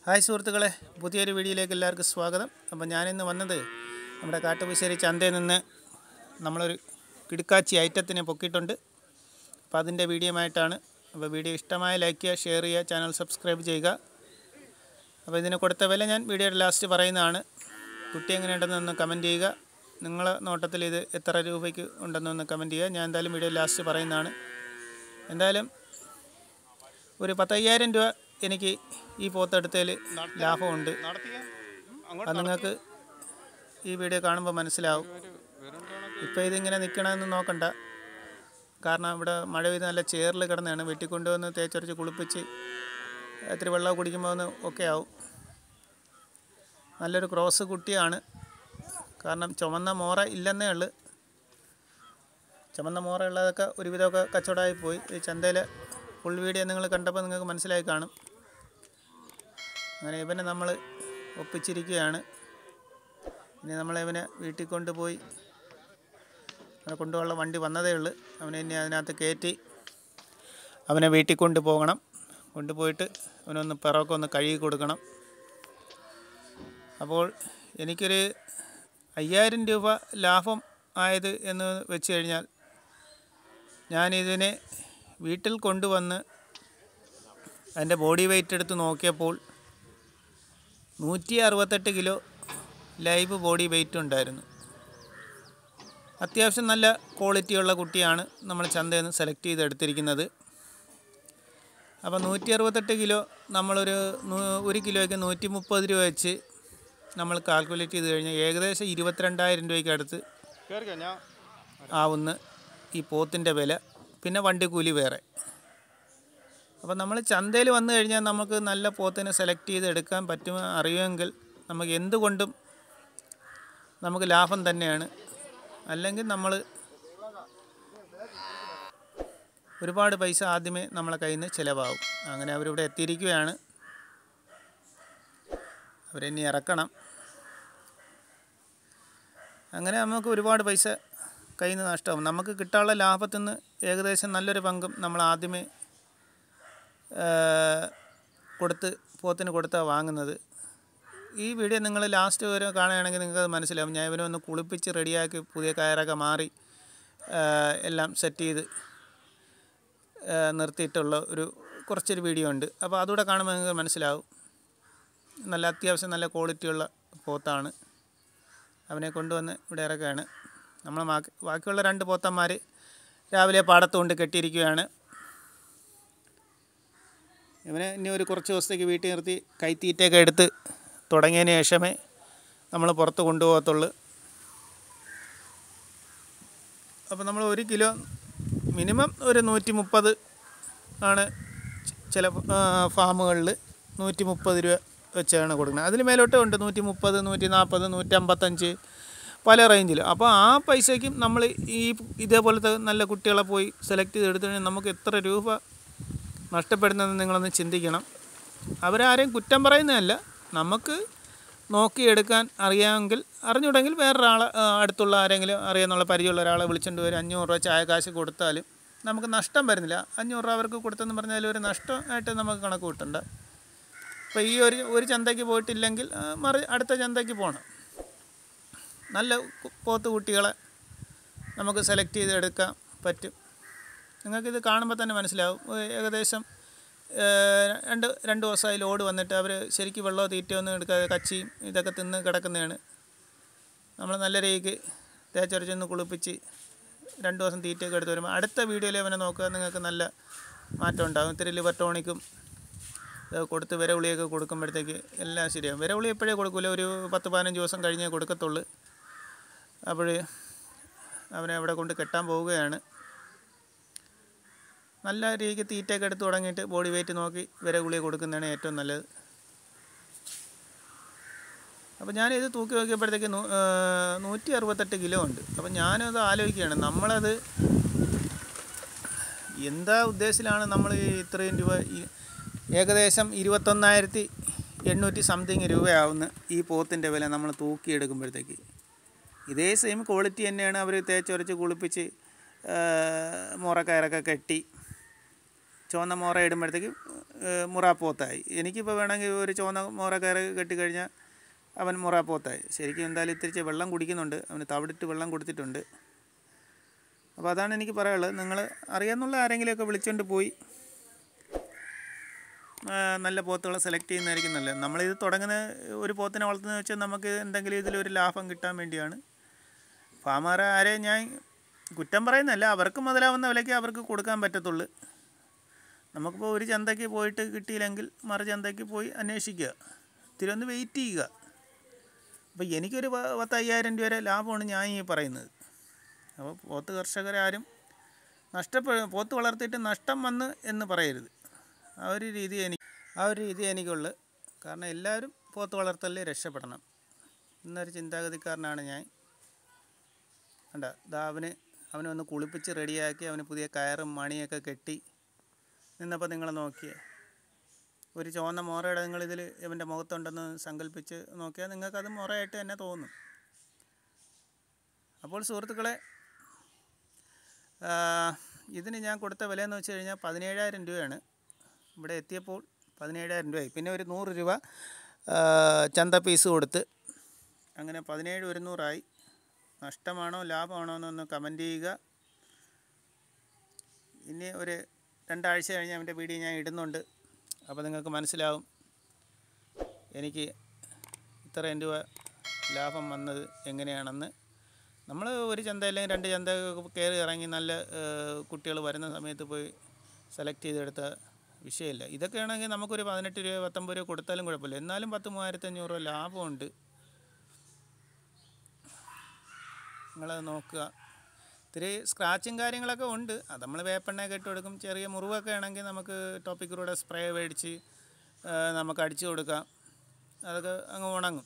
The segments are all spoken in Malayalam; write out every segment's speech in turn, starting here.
ഹായ് സുഹൃത്തുക്കളെ പുതിയൊരു വീഡിയോയിലേക്ക് എല്ലാവർക്കും സ്വാഗതം അപ്പോൾ ഞാനിന്ന് വന്നത് നമ്മുടെ കാട്ടുപശ്ശേരി ചന്തയിൽ നിന്ന് നമ്മളൊരു കിടുക്കാച്ചി ഐറ്റത്തിനെ പൊക്കിയിട്ടുണ്ട് അപ്പോൾ അതിൻ്റെ വീഡിയോയുമായിട്ടാണ് അപ്പോൾ വീഡിയോ ഇഷ്ടമായ ലൈക്ക് ചെയ്യുക ഷെയർ ചെയ്യുക ചാനൽ സബ്സ്ക്രൈബ് ചെയ്യുക അപ്പോൾ ഇതിന് കൊടുത്ത വില ഞാൻ വീഡിയോയുടെ ലാസ്റ്റ് പറയുന്നതാണ് കുട്ടി എങ്ങനെയുണ്ടെന്നൊന്ന് കമൻറ്റ് ചെയ്യുക നിങ്ങളെ നോട്ടത്തിൽ ഇത് എത്ര രൂപയ്ക്ക് ഉണ്ടെന്നൊന്ന് കമൻറ്റ് ചെയ്യുക ഞാൻ എന്തായാലും വീഡിയോ ലാസ്റ്റ് പറയുന്നതാണ് എന്തായാലും ഒരു പത്തയ്യായിരം രൂപ എനിക്ക് ഈ പോത്തെടുത്തതിൽ ലാഭമുണ്ട് അത് നിങ്ങൾക്ക് ഈ വീഡിയോ കാണുമ്പോൾ മനസ്സിലാവും ഇപ്പോൾ ഇതിങ്ങനെ നിൽക്കണമെന്ന് നോക്കണ്ട കാരണം ഇവിടെ മഴ പെയ്ത് നല്ല ചേറിൽ കിടന്നാണ് വെട്ടിക്കൊണ്ടുവന്ന് തേച്ചൊരച്ച് കുളിപ്പിച്ച് ഇത്തിരി വെള്ളം കുടിക്കുമ്പോൾ ഒന്ന് ഒക്കെ ആവും നല്ലൊരു ക്രോസ് കുട്ടിയാണ് കാരണം ചുമന്ന മോറ ഇല്ലെന്നേ ഉള്ളു ചുമന്ന മോറ ഉള്ളതൊക്കെ ഒരുവിധമൊക്കെ കച്ചവടമായി പോയി ഈ ചന്തയിൽ ഫുൾ വീഡിയോ നിങ്ങൾ കണ്ടപ്പോൾ നിങ്ങൾക്ക് മനസ്സിലായി കാണും അങ്ങനെ ഇവനെ നമ്മൾ ഒപ്പിച്ചിരിക്കുകയാണ് ഇനി നമ്മൾ ഇവനെ വീട്ടിൽ കൊണ്ടുപോയി അവനെ കൊണ്ടുപോകാനുള്ള വണ്ടി വന്നതേ ഉള്ളൂ അവനെ ഇനി അതിനകത്ത് കയറ്റി അവനെ വീട്ടിൽ കൊണ്ടുപോകണം കൊണ്ടുപോയിട്ട് അവനൊന്ന് പിറവൊക്കെ ഒന്ന് കഴുകി കൊടുക്കണം അപ്പോൾ എനിക്കൊരു അയ്യായിരം രൂപ ലാഭം ആയത് എന്ന് വെച്ച് കഴിഞ്ഞാൽ ഞാനിതിനെ വീട്ടിൽ കൊണ്ടുവന്ന് അതിൻ്റെ ബോഡി വെയിറ്റ് എടുത്ത് നോക്കിയപ്പോൾ നൂറ്റി അറുപത്തെട്ട് കിലോ ലൈവ് ബോഡി വെയിറ്റ് ഉണ്ടായിരുന്നു അത്യാവശ്യം നല്ല ക്വാളിറ്റിയുള്ള കുട്ടിയാണ് നമ്മൾ ചന്തയിൽ നിന്ന് സെലക്ട് ചെയ്ത് എടുത്തിരിക്കുന്നത് അപ്പോൾ നൂറ്റി അറുപത്തെട്ട് കിലോ നമ്മളൊരു നൂ- ഒരു കിലോയ്ക്ക് നൂറ്റി മുപ്പത് രൂപ വെച്ച് നമ്മൾ കാൽക്കുലേറ്റ് ചെയ്ത് കഴിഞ്ഞാൽ ഏകദേശം ഇരുപത്തിരണ്ടായിരം രൂപയ്ക്ക് അടുത്ത് കേറിക്കോ ഞാൻ ആവുന്ന ഈ പോത്തിൻ്റെ വില പിന്നെ വണ്ടി കൂലി വേറെ അപ്പോൾ നമ്മൾ ചന്തയിൽ വന്നു കഴിഞ്ഞാൽ നമുക്ക് നല്ല പോത്തിനെ സെലക്ട് ചെയ്ത് എടുക്കാൻ പറ്റുമോ അറിയുമെങ്കിൽ നമുക്ക് എന്തുകൊണ്ടും നമുക്ക് ലാഭം തന്നെയാണ് അല്ലെങ്കിൽ നമ്മൾ ഒരുപാട് പൈസ ആദ്യമേ നമ്മളെ കയ്യിൽ നിന്ന് ചിലവാകും അങ്ങനെ അവരിവിടെ എത്തിയിരിക്കുകയാണ് അവരെന്നെ ഇറക്കണം അങ്ങനെ നമുക്ക് ഒരുപാട് പൈസ കയ്യിൽ നിന്ന് നഷ്ടമാവും നമുക്ക് കിട്ടാനുള്ള ലാഭത്തിൽ നിന്ന് ഏകദേശം നല്ലൊരു പങ്കും നമ്മൾ ആദ്യമേ ആ, കൊടുത്ത് പോത്തിന് കൊടുത്താണ് വാങ്ങുന്നത് ഈ വീഡിയോ നിങ്ങൾ ലാസ്റ്റ് വരെ കാണുകയാണെങ്കിൽ നിങ്ങൾക്ക് അത് മനസ്സിലാവും ഞാൻ ഇവനെ ഒന്ന് കുളിപ്പിച്ച് റെഡിയാക്കി പുതിയ കയറൊക്കെ മാറി ആ, എല്ലാം സെറ്റ് ചെയ്ത് ആ, നിർത്തിയിട്ടുള്ള ഒരു കുറച്ചൊരു വീഡിയോ ഉണ്ട് അപ്പോൾ അതുകൂടെ കാണുമ്പോൾ നിങ്ങൾക്ക് മനസ്സിലാവും നല്ല അത്യാവശ്യം നല്ല ക്വാളിറ്റിയുള്ള പോത്താണ് അവനെ കൊണ്ടുവന്ന് ഇവിടെ ഇറക്കുകയാണ് നമ്മൾ ബാക്കി ബാക്കിയുള്ള രണ്ട് പോത്തന്മാർ രാവിലെ പാടത്ത് കൊണ്ട് കെട്ടിയിരിക്കുകയാണ് ഇവനെ ഇനി ഒരു കുറച്ച് ദിവസത്തേക്ക് വീട്ടിൽ നിർത്തി കൈത്തീറ്റയൊക്കെ എടുത്ത് തുടങ്ങിയതിന് ശേഷമേ നമ്മൾ പുറത്ത് കൊണ്ടുപോകത്തുള്ളൂ അപ്പോൾ നമ്മൾ ഒരു കിലോ മിനിമം ഒരു നൂറ്റി മുപ്പത് ആണ് ചി- ചില ഫാമുകളിൽ നൂറ്റി മുപ്പത് രൂപ വെച്ചാണ് കൊടുക്കുന്നത് അതിന് മേലോട്ടും ഉണ്ട് നൂറ്റി മുപ്പത് നൂറ്റി നാൽപ്പത് നൂറ്റമ്പത്തഞ്ച് പല റേഞ്ചിൽ അപ്പോൾ ആ പൈസയ്ക്കും നമ്മൾ ഈ ഇതേപോലത്തെ നല്ല കുട്ടികളെ പോയി സെലക്ട് ചെയ്ത് എടുത്തു കഴിഞ്ഞാൽ നമുക്ക് എത്ര രൂപ നഷ്ടപ്പെടുന്നതെന്ന് നിങ്ങളൊന്ന് ചിന്തിക്കണം അവരാരെയും കുറ്റം പറയുന്നതല്ല നമുക്ക് നോക്കിയെടുക്കാൻ അറിയാമെങ്കിൽ അറിഞ്ഞുണ്ടെങ്കിൽ വേറൊരാളെ ആ, അടുത്തുള്ള ആരെങ്കിലും അറിയാന്നുള്ള പരിചയമുള്ള ഒരാളെ വിളിച്ചുകൊണ്ട് വരും അഞ്ഞൂറ് രൂപ ചായ കാശ് കൊടുത്താലും നമുക്ക് നഷ്ടം വരുന്നില്ല അഞ്ഞൂറ് രൂപ അവർക്ക് കൊടുത്തെന്ന് പറഞ്ഞാൽ ഒരു നഷ്ടമായിട്ട് നമുക്ക് കണക്ക് കൂട്ടണ്ട അപ്പോൾ ഈ ഒരു ഒരു ചന്തയ്ക്ക് പോയിട്ടില്ലെങ്കിൽ ആ, മറി അടുത്ത ചന്തയ്ക്ക് പോകണം നല്ല കു- പോത്ത് കുട്ടികളെ നമുക്ക് സെലക്ട് ചെയ്ത് എടുക്കാൻ പറ്റും നിങ്ങൾക്കിത് കാണുമ്പോൾ തന്നെ മനസ്സിലാവും ഏ- ഏകദേശം ഏ, രണ്ട് രണ്ട് ദിവസമായി ലോഡ് വന്നിട്ട് അവർ ശരിക്കും വെള്ളമോ തീറ്റയോ ഒന്നും എടുക്കാതെ കച്ചിയും ഇതൊക്കെ തിന്ന് കിടക്കുന്നതാണ് നമ്മൾ നല്ല രീതിക്ക് തേച്ചരച്ചൊന്ന് കുളിപ്പിച്ച് രണ്ട് ദിവസം തീറ്റയൊക്കെ എടുത്ത് വരുമ്പോൾ അടുത്ത വീഡിയോയിൽ അവനെ നോക്കുക നിങ്ങൾക്ക് നല്ല മാറ്റം ഉണ്ടാകും ഇത്തിരി ലിവർ ടോണിക്കും ഇത് കൊടുത്ത് വിരവുളിയൊക്കെ കൊടുക്കുമ്പോഴത്തേക്ക് എല്ലാം ശരിയാകും വിരവുളി എപ്പോഴേ കൊടുക്കില്ല ഒരു പത്ത് പതിനഞ്ച് ദിവസം കഴിഞ്ഞേ കൊടുക്കത്തുള്ളൂ അപ്പോൾ അവനെ അവിടെ കൊണ്ട് കെട്ടാൻ പോവുകയാണ് നല്ല രീതിക്ക് തീറ്റയൊക്കെ എടുത്ത് തുടങ്ങിയിട്ട് ബോഡി വെയിറ്റ് നോക്കി വിര ഗുളിക കൊടുക്കുന്നതാണ് ഏറ്റവും നല്ലത് അപ്പോൾ ഞാനിത് തൂക്കി നോക്കിയപ്പോഴത്തേക്ക് നൂ- ആ, നൂറ്റി അറുപത്തെട്ട് കിലോ ഉണ്ട് അപ്പോൾ ഞാനത് ആലോചിക്കുകയാണ് നമ്മളത് എന്താ ഉദ്ദേശത്തിലാണ് നമ്മൾ ഈ ഇത്രയും രൂപ ഈ ഏകദേശം ഇരുപത്തൊന്നായിരത്തി എണ്ണൂറ്റി സംതിങ് രൂപയാവുന്ന ഈ പോത്തിൻ്റെ വില നമ്മൾ തൂക്കിയെടുക്കുമ്പോഴത്തേക്ക് ഇതേ സെയിം ക്വാളിറ്റി തന്നെയാണ് അവർ തേച്ചൊരച്ച് കുളിപ്പിച്ച് ആ, മുറക്കയറൊക്കെ കെട്ടി ചുവന്ന മോറ ഇടുമ്പോഴത്തേക്ക് മുറ പോത്തായി എനിക്കിപ്പോൾ വേണമെങ്കിൽ ഒരു ചുവന്ന മോറ കയറി കെട്ടിക്കഴിഞ്ഞാൽ അവൻ മുറ പോത്തായി ശരിക്കും എന്തായാലും ഇത്തിരിച്ച് വെള്ളം കുടിക്കുന്നുണ്ട് അവന് തവിടിട്ട് വെള്ളം കൊടുത്തിട്ടുണ്ട് അപ്പോൾ അതാണ് എനിക്ക് പറയാനുള്ളത് നിങ്ങൾ അറിയാമെന്നുള്ള ആരെങ്കിലുമൊക്കെ വിളിച്ചുകൊണ്ട് പോയി ആ, നല്ല പോത്തുകളെ സെലക്ട് ചെയ്യുന്നതായിരിക്കും നല്ലത് നമ്മളിത് തുടങ്ങുന്ന ഒരു പോത്തിനെ വളർത്തുന്നത് വെച്ചാൽ നമുക്ക് എന്തെങ്കിലും ഇതിലൊരു ലാഭം കിട്ടാൻ വേണ്ടിയാണ് ഫാമർ ആരെ ഞാൻ കുറ്റം പറയുന്നതല്ല അവർക്ക് മുതലാവുന്ന വിലയ്ക്ക് അവർക്ക് കൊടുക്കാൻ പറ്റത്തുള്ളൂ നമുക്കിപ്പോൾ ഒരു ചന്തയ്ക്ക് പോയിട്ട് കിട്ടിയില്ലെങ്കിൽ മറു ചന്തയ്ക്ക് പോയി അന്വേഷിക്കുക ഇത്തിരി ഒന്ന് വെയിറ്റ് ചെയ്യുക അപ്പോൾ എനിക്കൊരു പ- പത്ത് അയ്യായിരം രൂപ വരെ ലാഭമാണ് ഞാൻ ഈ പറയുന്നത് അപ്പോൾ പോത്ത് കർഷകരാരും നഷ്ടപ്പെ പോത്ത് വളർത്തിയിട്ട് നഷ്ടം വന്ന് എന്ന് പറയരുത് ആ ഒരു രീതി എനിക്ക് ആ ഒരു രീതി എനിക്കുള്ളു കാരണം എല്ലാവരും പോത്ത് വളർത്തലിൽ രക്ഷപ്പെടണം എന്നൊരു ചിന്താഗതിക്കാരനാണ് ഞാൻ കണ്ട ഇതാ അവന് അവനെ ഒന്ന് കുളിപ്പിച്ച് റെഡിയാക്കി അവന് പുതിയ കയറും മണിയൊക്കെ കെട്ടി നിന്നപ്പോൾ നിങ്ങൾ നോക്കിയേ ഒരു ചുവന്ന മോറയുടെ നിങ്ങളിതിൽ ഇവൻ്റെ മുഖത്തുണ്ടെന്ന് സങ്കല്പിച്ച് നോക്കിയാൽ നിങ്ങൾക്കത് മുറയായിട്ട് തന്നെ തോന്നും അപ്പോൾ സുഹൃത്തുക്കളെ ആ, ഇതിന് ഞാൻ കൊടുത്ത വിലയെന്ന് വെച്ച് കഴിഞ്ഞാൽ പതിനേഴായിരം രൂപയാണ് ഇവിടെ എത്തിയപ്പോൾ പതിനേഴായിരം രൂപയായി പിന്നെ ഒരു നൂറ് രൂപ ആ, ചന്ത പീസ് കൊടുത്ത് അങ്ങനെ പതിനേഴ് ഒരുന്നൂറായി നഷ്ടമാണോ ലാഭമാണോ എന്നൊന്ന് കമൻറ്റ് ചെയ്യുക ഇനി ഒരു രണ്ടാഴ്ച കഴിഞ്ഞ് അവൻ്റെ വീഡിയോ ഞാൻ ഇടുന്നുണ്ട് അപ്പോൾ നിങ്ങൾക്ക് മനസ്സിലാവും എനിക്ക് ഇത്രയും രൂപ ലാഭം വന്നത് എങ്ങനെയാണെന്ന് നമ്മൾ ഒരു ചന്ത അല്ലെങ്കിൽ രണ്ട് ചന്ത കയറി ഇറങ്ങി നല്ല കുട്ടികൾ വരുന്ന സമയത്ത് പോയി സെലക്ട് ചെയ്തെടുത്ത വിഷയമില്ല ഇതൊക്കെ ആണെങ്കിൽ നമുക്കൊരു പതിനെട്ട് രൂപ പത്തൊമ്പത് രൂപ കൊടുത്താലും കുഴപ്പമില്ല എന്നാലും പത്ത് മൂവായിരത്തി അഞ്ഞൂറ് രൂപ ലാഭമുണ്ട് നിങ്ങളത് നോക്കുക ഇത്തിരി സ്ക്രാച്ചും കാര്യങ്ങളൊക്കെ ഉണ്ട് അത് നമ്മൾ വേപ്പെണ്ണയൊക്കെ ഇട്ട് കൊടുക്കും ചെറിയ മുറിവൊക്കെ ആണെങ്കിൽ നമുക്ക് ടോപ്പിക്കിലൂടെ സ്പ്രേ മേടിച്ച് ആ, നമുക്ക് അടിച്ചു കൊടുക്കാം അതൊക്കെ അങ്ങ് ഉണങ്ങും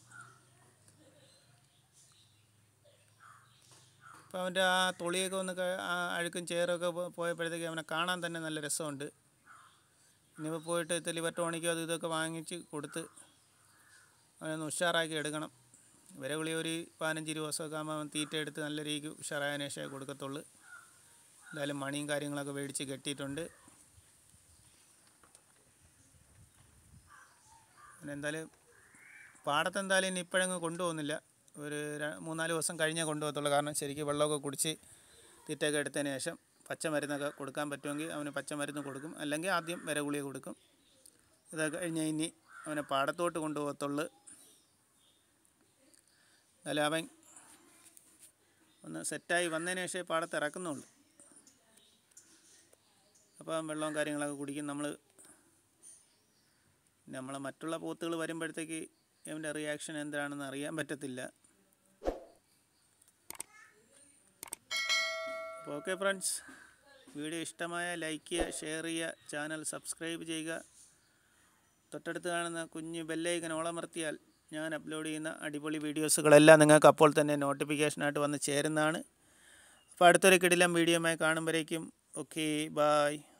അപ്പോൾ അവൻ്റെ ആ തൊളിയൊക്കെ ഒന്ന് ക- ആ അഴുക്കും ചേറൊക്കെ പോ- പോയപ്പോഴത്തേക്ക് അവനെ കാണാൻ തന്നെ നല്ല രസമുണ്ട് ഇനിയിപ്പോൾ പോയിട്ട് ഇത്തിരി ലിവർ ടോണിക്കോ അത് ഇതൊക്കെ വാങ്ങിച്ച് കൊടുത്ത് അവനൊന്ന് ഉഷാറാക്കി എടുക്കണം ഇവരെ വിളി ഒരു പതിനഞ്ച് ഇരുപത് ദിവസമൊക്കെ ആകുമ്പോൾ അവൻ തീറ്റ എടുത്ത് നല്ല രീതിക്ക് ഉഷാറായതിനു ശേഷമേ കൊടുക്കത്തുള്ളൂ എന്തായാലും മണിയും കാര്യങ്ങളൊക്കെ മേടിച്ച് കെട്ടിയിട്ടുണ്ട് പിന്നെ എന്തായാലും പാടത്ത് എന്തായാലും ഇനി ഇപ്പോഴങ്ങ് കൊണ്ടുപോകുന്നില്ല ഒരു ര- മൂന്നാല് ദിവസം കഴിഞ്ഞേ കൊണ്ടുപോകത്തുള്ളൂ കാരണം ശരിക്കും വെള്ളമൊക്കെ കുടിച്ച് തീറ്റയൊക്കെ എടുത്തതിന് ശേഷം പച്ചമരുന്നൊക്കെ കൊടുക്കാൻ പറ്റുമെങ്കിൽ അവന് പച്ചമരുന്ന് കൊടുക്കും അല്ലെങ്കിൽ ആദ്യം വിരഗുളിക കൊടുക്കും ഇതൊക്കെ കഴിഞ്ഞ് ഇനി അവനെ പാടത്തോട്ട് കൊണ്ടുപോകത്തുള്ളൂ എന്നാലും അവൻ ഒന്ന് സെറ്റായി വന്നതിന് ശേഷമേ പാടത്ത് ഇറക്കുന്നുള്ളൂ അപ്പോൾ അവൻ വെള്ളവും കാര്യങ്ങളൊക്കെ കുടിക്കും നമ്മൾ നമ്മളെ മറ്റുള്ള പോത്തുകൾ വരുമ്പോഴത്തേക്ക് ഇവൻ്റെ റിയാക്ഷൻ എന്താണെന്ന് അറിയാൻ പറ്റത്തില്ല അപ്പോൾ ഓക്കെ ഫ്രണ്ട്സ് വീഡിയോ ഇഷ്ടമായ ലൈക്ക് ചെയ്യുക ഷെയർ ചെയ്യുക ചാനൽ സബ്സ്ക്രൈബ് ചെയ്യുക തൊട്ടടുത്ത് കാണുന്ന കുഞ്ഞ് ബെല്ലൈക്കൻ ഓളമർത്തിയാൽ ഞാൻ അപ്ലോഡ് ചെയ്യുന്ന അടിപൊളി വീഡിയോസുകളെല്ലാം നിങ്ങൾക്ക് അപ്പോൾ തന്നെ നോട്ടിഫിക്കേഷനായിട്ട് വന്ന് ചേരുന്നതാണ് അപ്പോൾ അടുത്തൊരു കിടിലം വീഡിയോയുമായി കാണുമ്പോഴേക്കും ഓക്കെ ബായ്